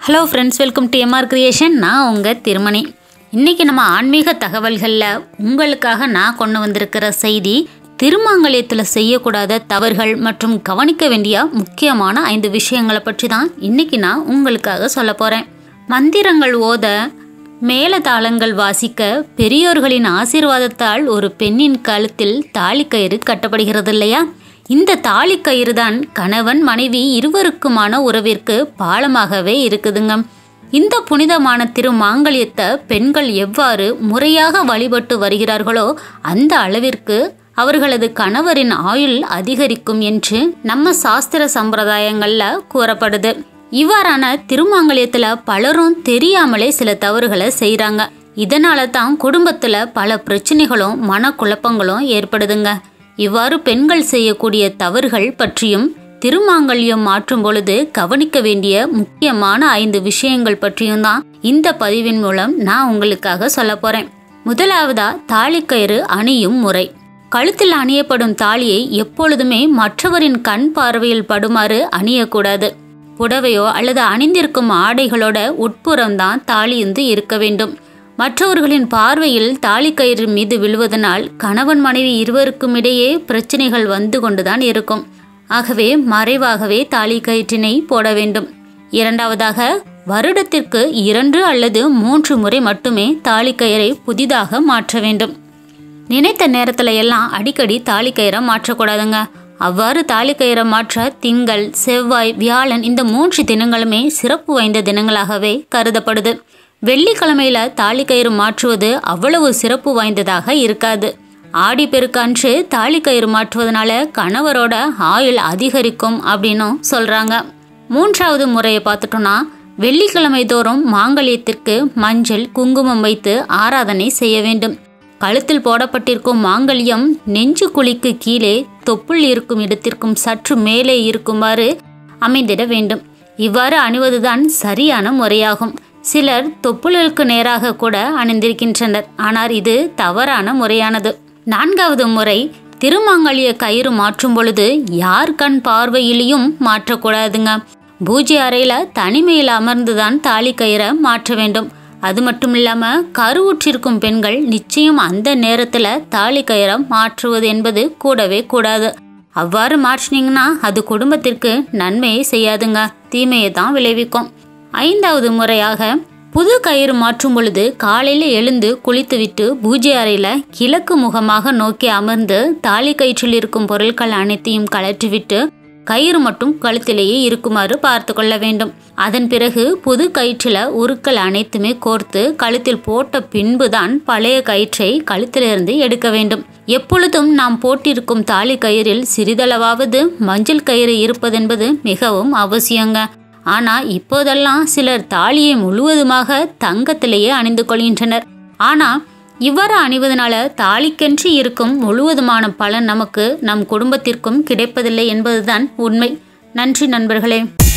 hello friends welcome to MR creation நான் உங்கள் திருமணி இன்றைக்கி நம்ம ஆன்மீக தகவல்களில் உங்களுக்காக நான் கொண்டு வந்திருக்கிற செய்தி திருமாங்கல்யத்தில் செய்யக்கூடாத தவறுகள் மற்றும் கவனிக்க வேண்டிய முக்கியமான ஐந்து விஷயங்களை பற்றி தான் இன்றைக்கி நான் உங்களுக்காக சொல்ல போகிறேன் மந்திரங்கள் ஓத மேலதாளங்கள் வாசிக்க பெரியோர்களின் ஆசீர்வாதத்தால் ஒரு பெண்ணின் கழுத்தில் தாலிக்கயிறு கட்டப்படுகிறது இல்லையா இந்த தாலிக்கயிறு தான் கணவன் மனைவி இருவருக்குமான உறவிற்கு பாலமாகவே இருக்குதுங்க இந்த புனிதமான திருமாங்கல்யத்தை பெண்கள் எவ்வாறு முறையாக வழிபட்டு வருகிறார்களோ அந்த அளவிற்கு அவர்களது கணவரின் ஆயுள் அதிகரிக்கும் என்று நம்ம சாஸ்திர சம்பிரதாயங்கள்ல கூறப்படுது இவ்வாறான திருமாங்கல்யத்துல பலரும் தெரியாமலே சில தவறுகளை செய்கிறாங்க இதனால தான் குடும்பத்துல பல பிரச்சனைகளும் மனக்குழப்பங்களும் ஏற்படுதுங்க இவ்வாறு பெண்கள் செய்யக்கூடிய தவறுகள் பற்றியும் திருமாங்கல்யம் மாற்றும் பொழுது கவனிக்க வேண்டிய முக்கியமான ஐந்து விஷயங்கள் பற்றியும் தான் இந்த பதிவின் மூலம் நான் உங்களுக்காக சொல்ல போறேன் முதலாவதா தாலிக்கயிறு அணியும் முறை கழுத்தில் அணியப்படும் தாலியை எப்பொழுதுமே மற்றவரின் கண் பார்வையில் படுமாறு அணியக்கூடாது புடவையோ அல்லது அணிந்திருக்கும் ஆடைகளோட உட்புறம்தான் தாலி வந்து இருக்க வேண்டும் மற்றவர்களின் பார்வையில் தாலிக்கயிறு மீது விழுவதனால் கணவன் மனைவி இருவருக்கும் இடையே பிரச்சனைகள் வந்து கொண்டுதான் இருக்கும் ஆகவே மறைவாகவே தாலி கயிற்றினை போட வேண்டும் இரண்டாவதாக வருடத்திற்கு இரண்டு அல்லது மூன்று முறை மட்டுமே தாலிக்கயிறை புதிதாக மாற்ற வேண்டும் நினைத்த நேரத்துல எல்லாம் அடிக்கடி தாலிக்கயிறை மாற்றக்கூடாதுங்க அவ்வாறு தாலிக்கயிறை மாற்ற திங்கள் செவ்வாய் வியாழன் இந்த மூன்று தினங்களுமே சிறப்பு வாய்ந்த தினங்களாகவே கருதப்படுது வெள்ளிக்கிழமையில தாலிக்கயிறு மாற்றுவது அவ்வளவு சிறப்பு வாய்ந்ததாக இருக்காது ஆடி பெருக்கன்று தாலிக்கயிறு மாற்றுவதனால கணவரோட ஆயுள் அதிகரிக்கும் அப்படின்னும் சொல்றாங்க மூன்றாவது முறையை பார்த்துட்டோம்னா வெள்ளிக்கிழமை தோறும் மாங்கல்யத்திற்கு மஞ்சள் குங்குமம் வைத்து ஆராதனை செய்ய வேண்டும் கழுத்தில் போடப்பட்டிருக்கும் மாங்கல்யம் நெஞ்சு குழிக்கு கீழே தொப்புள் இருக்கும் இடத்திற்கும் சற்று மேலே இருக்குமாறு அமைந்திட வேண்டும் இவ்வாறு அணிவதுதான் சரியான முறையாகும் சிலர் தொப்புளுக்கு நேராக கூட அணிந்திருக்கின்றனர் ஆனால் இது தவறான முறையானது நான்காவது முறை திருமாங்கல்ய கயிறு மாற்றும் பொழுது யார் கண் பார்வையிலையும் மாற்றக்கூடாதுங்க பூஜை அறையில தனிமையில் அமர்ந்துதான் தாலி கயிறை மாற்ற வேண்டும் அது மட்டும் இல்லாம கருவுற்றிருக்கும் பெண்கள் நிச்சயம் அந்த நேரத்துல தாலி கயிறை மாற்றுவது என்பது கூடவே கூடாது அவ்வாறு மாற்றினீங்கன்னா அது குடும்பத்திற்கு நன்மையை செய்யாதுங்க தீமையை தான் விளைவிக்கும் ஐந்தாவது முறையாக புது கயிறு மாற்றும் பொழுது காலையில் எழுந்து குளித்துவிட்டு பூஜை அறையில் கிழக்கு முகமாக நோக்கி அமர்ந்து தாலி கயிற்றில் இருக்கும் பொருட்கள் அனைத்தையும் கழற்றிவிட்டு கயிறு மட்டும் கழுத்திலேயே இருக்குமாறு பார்த்து கொள்ள வேண்டும் அதன் பிறகு புது கயிற்றில் உருக்கள் அனைத்துமே கோர்த்து கழுத்தில் போட்ட பின்புதான் பழைய கயிற்றை கழுத்திலிருந்து எடுக்க வேண்டும் எப்பொழுதும் நாம் போட்டிருக்கும் தாலி கயிறில் சிறிதளவாவது மஞ்சள் கயிறு இருப்பதென்பது மிகவும் அவசியங்க ஆனால் இப்போதெல்லாம் சிலர் தாலியை முழுவதுமாக தங்கத்திலேயே அணிந்து கொள்கின்றனர் ஆனால் இவ்வாறு அணிவதனால தாலிக்கென்று இருக்கும் முழுவதுமான பலன் நமக்கு நம் குடும்பத்திற்கும் கிடைப்பதில்லை என்பதுதான் உண்மை நன்றி நண்பர்களே